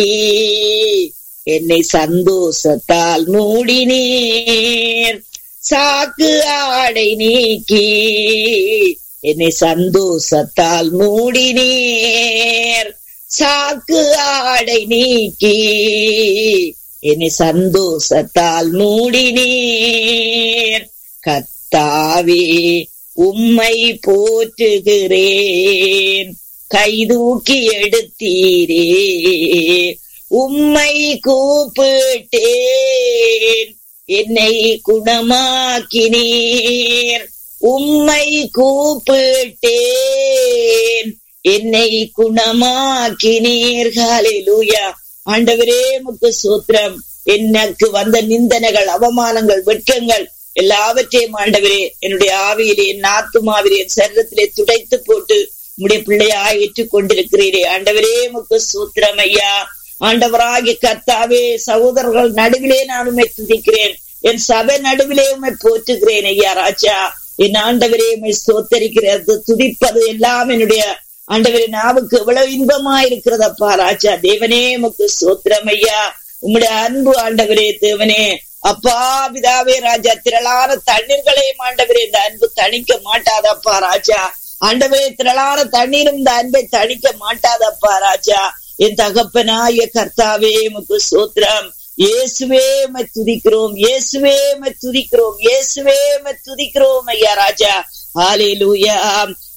என்னை சந்தோஷத்தால் மூடினீர் சாக்கு ஆடை நீக்கி என்னை சந்தோஷத்தால் மூடினீர் சாக்கு ஆடை நீக்கி என்னை சந்தோஷத்தால் மூடினீர் கத்தாவே உம்மை போற்றுகிறேன் கைதூக்கி எடுத்தீரே உம்மை கூப்பிட்டேன் என்னை குணமாக்கினீர் உம்மை கூப்பிட்டேன் என்னை குணமாக்கினீர் ஹalleluya ஆண்டவரே முக்கு சூத்திரம் எனக்கு வந்த நிந்தனைகள் அவமானங்கள் வெட்கங்கள் எல்லாவற்றையும் ஆண்டவரே என்னுடைய ஆவியிலே என் ஆத்துமாவிலே என் சரீரத்திலே துடைத்து போட்டு உடைய பிள்ளையா ஏற்றுக் கொண்டிருக்கிறீரே ஆண்டவரே முக்கு சூத்திரம் ஐயா ஆண்டவராகி கர்த்தாவே சகோதரர்கள் நடுவிலே நான் உண்மை துதிக்கிறேன் என் சபை நடுவிலே உண்மை போற்றுகிறேன் ஐயா ராஜா என் ஆண்டவரே உண்மை ஸ்தோத்தரிக்கிறது துதிப்பது எல்லாம் என்னுடைய ஆண்டவரே நாவுக்கு எவ்வளவு இன்பமா இருக்கிறதப்பா ராஜா தேவனே உமக்கு சோத்திரம் ஐயா உம்முடைய அன்பு ஆண்டவரே தேவனே அப்பா பிதாவே ராஜா திரளான தண்ணீர்களையும் ஆண்டவரே இந்த அன்பு தணிக்க மாட்டாதப்பா ராஜா ஆண்டவரே திரளான தண்ணீரும் இந்த அன்பை தணிக்க மாட்டாதப்பா ராஜா என் தகப்பனாய கர்த்தாவே உமக்கு சோத்திரம் இயேசுவே மை துதிக்கிறோம் இயேசுவே மை துதிக்கிறோம் இயேசுவே மை துதிக்கிறோம் ஐயா ராஜா ஹalleluya